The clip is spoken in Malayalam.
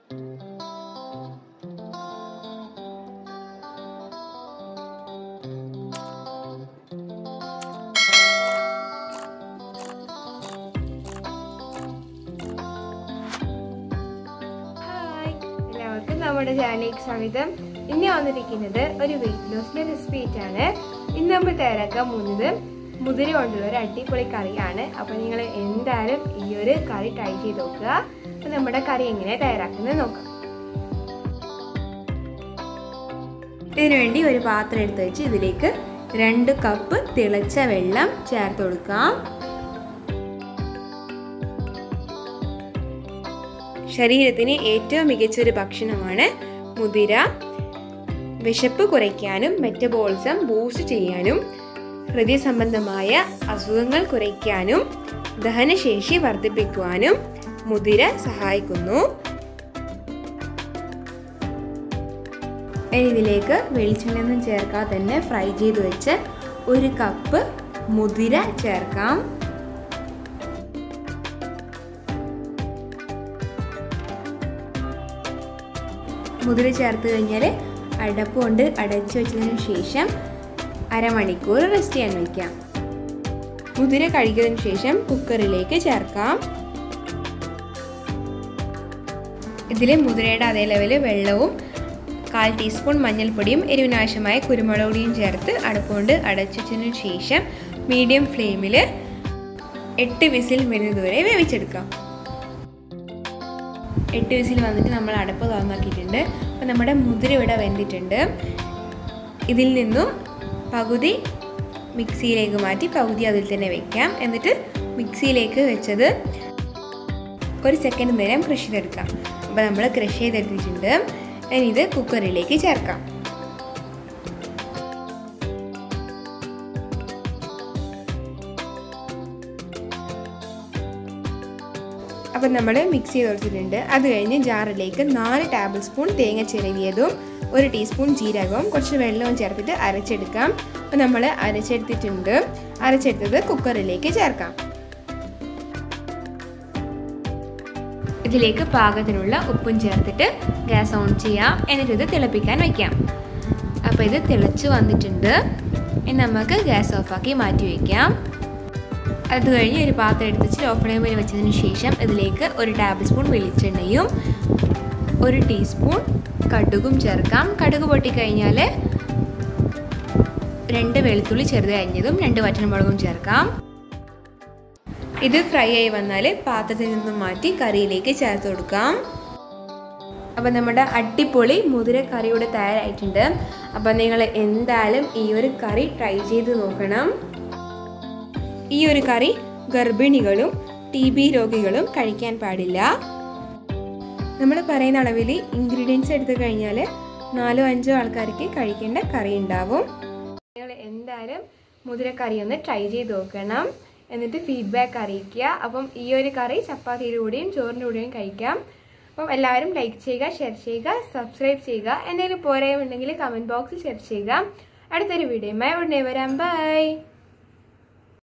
ഹായ് എല്ലാവർക്കും നമ്മുടെ ചാനലിലേക്ക് സ്വാഗതം ഇന്ന് വന്നിരിക്കുന്നത് ഒരു വെയിറ്റ് ലോസിന്റെ റെസിപ്പി ആയിട്ടാണ് ഇന്ന് നമ്മൾ തയ്യാറാക്കാൻ പോകുന്നത് മുതിര കൊണ്ടുള്ള ഒരു അടിപൊളി കറിയാണ് അപ്പൊ നിങ്ങൾ എന്തായാലും ഈ ഒരു കറി ട്രൈ ചെയ്ത് നോക്കുക അപ്പൊ നമ്മുടെ കറി എങ്ങനെ തയ്യാറാക്കുന്നത് നോക്കാം ഇതിനുവേണ്ടി ഒരു പാത്രം എടുത്ത് വെച്ച് ഇതിലേക്ക് രണ്ട് കപ്പ് തിളച്ച വെള്ളം ചേർത്ത് കൊടുക്കാം ശരീരത്തിന് ഏറ്റവും മികച്ച ഒരു ഭക്ഷണമാണ് മുതിര വിശപ്പ് കുറയ്ക്കാനും മെറ്റബോളിസം ബൂസ്റ്റ് ചെയ്യാനും ഹൃദയ സംബന്ധമായ അസുഖങ്ങൾ കുറയ്ക്കാനും ദഹനശേഷി വർദ്ധിപ്പിക്കുവാനും മുതിര സഹായിക്കുന്നു ഇനി ഇതിലേക്ക് വെളിച്ചെണ്ണയൊന്നും ചേർക്കാതെ തന്നെ ഫ്രൈ ചെയ്ത് വെച്ച് ഒരു കപ്പ് മുതിര ചേർക്കാം മുതിര ചേർത്ത് കഴിഞ്ഞാൽ അടപ്പ് കൊണ്ട് അടച്ചു വെച്ചതിന് ശേഷം അരമണിക്കൂർ റെസ്റ്റ് ചെയ്യാൻ വയ്ക്കാം മുതിര കഴുകിയതിന് ശേഷം കുക്കറിലേക്ക് ചേർക്കാം ഇതിൽ മുതിരയുടെ അതേ ലെവല് വെള്ളവും കാൽ ടീസ്പൂൺ മഞ്ഞൾപ്പൊടിയും എരിവിനാവശ്യമായ കുരുമുളക് പൊടിയും ചേർത്ത് അടപ്പുകൊണ്ട് അടച്ചു വെച്ചതിന് ശേഷം മീഡിയം ഫ്ലെയിമിൽ എട്ട് വിസിൽ വരുന്നതുവരെ വേവിച്ചെടുക്കാം എട്ട് വിസിൽ വന്നിട്ട് നമ്മൾ അടപ്പ് തുറന്നാക്കിയിട്ടുണ്ട് അപ്പോൾ നമ്മുടെ മുതിര ഇവിടെ വെന്തിട്ടുണ്ട് ഇതിൽ നിന്നും പകുതി മിക്സിയിലേക്ക് മാറ്റി പകുതി അതിൽ തന്നെ വെക്കാം എന്നിട്ട് മിക്സിയിലേക്ക് വെച്ചത് ഒരു സെക്കൻഡ് നേരം ക്രഷ് ചെയ്തെടുക്കാം അപ്പോൾ നമ്മൾ ക്രഷ് ചെയ്തെടുത്തിട്ടുണ്ട് ഇനി ഇത് കുക്കറിലേക്ക് ചേർക്കാം അപ്പം നമ്മൾ മിക്സ് ചെയ്ത് കൊടുത്തിട്ടുണ്ട് അത് കഴിഞ്ഞ് ജാറിലേക്ക് നാല് ടേബിൾ സ്പൂൺ തേങ്ങ ചിരവിയതും ഒരു ടീസ്പൂൺ ജീരകവും കുറച്ച് വെള്ളവും ചേർത്തിട്ട് അരച്ചെടുക്കാം അപ്പം നമ്മൾ അരച്ചെടുത്തിട്ടുണ്ട് അരച്ചെടുത്തത് കുക്കറിലേക്ക് ചേർക്കാം ഇതിലേക്ക് പാകത്തിനുള്ള ഉപ്പും ചേർത്തിട്ട് ഗ്യാസ് ഓൺ ചെയ്യാം എന്നിട്ട് ഇത് തിളപ്പിക്കാൻ വയ്ക്കാം അപ്പോൾ ഇത് തിളച്ച് വന്നിട്ടുണ്ട് ഇനി നമുക്ക് ഗ്യാസ് ഓഫാക്കി മാറ്റി വയ്ക്കാം അത് കഴിഞ്ഞ് ഒരു പാത്രം എടുത്ത് ലോ ഫ്ലെയിമിൽ വെച്ചതിന് ശേഷം ഇതിലേക്ക് ഒരു ടേബിൾ സ്പൂൺ വെളിച്ചെണ്ണയും ഒരു ടീസ്പൂൺ കടുകും ചേർക്കാം കടുക് പൊട്ടിക്കഴിഞ്ഞാൽ രണ്ട് വെളുത്തുള്ളി ചെറുത് അരിഞ്ഞതും രണ്ട് വറ്റൻമുളകും ചേർക്കാം ഇത് ഫ്രൈ ആയി വന്നാൽ പാത്രത്തിൽ നിന്നും മാറ്റി കറിയിലേക്ക് ചേർത്ത് കൊടുക്കാം അപ്പം നമ്മുടെ അടിപൊളി മുതിര കറിയുടെ തയ്യാറായിട്ടുണ്ട് അപ്പം നിങ്ങൾ എന്തായാലും ഈ ഒരു കറി ട്രൈ ചെയ്ത് നോക്കണം ഈ ഒരു കറി ഗർഭിണികളും ടി ബി രോഗികളും കഴിക്കാൻ പാടില്ല നമ്മൾ പറയുന്ന അളവിൽ ഇൻഗ്രീഡിയൻസ് എടുത്തു കഴിഞ്ഞാൽ നാലോ അഞ്ചോ ആൾക്കാർക്ക് കഴിക്കേണ്ട കറി ഉണ്ടാവും നിങ്ങൾ എന്തായാലും മുതിരക്കറി ഒന്ന് ട്രൈ ചെയ്ത് നോക്കണം എന്നിട്ട് ഫീഡ്ബാക്ക് അറിയിക്കുക അപ്പം ഈ ഒരു കറി ചപ്പാത്തിയുടെ കൂടെയും ചോറിൻ്റെ കൂടെയും കഴിക്കാം അപ്പം എല്ലാവരും ലൈക്ക് ചെയ്യുക ഷെയർ ചെയ്യുക സബ്സ്ക്രൈബ് ചെയ്യുക എന്തെങ്കിലും പോരായുണ്ടെങ്കിൽ കമൻറ്റ് ബോക്സിൽ ഷെയർ ചെയ്യുക അടുത്തൊരു വീഡിയോയുമായി ഉടനെ വരാം ബൈ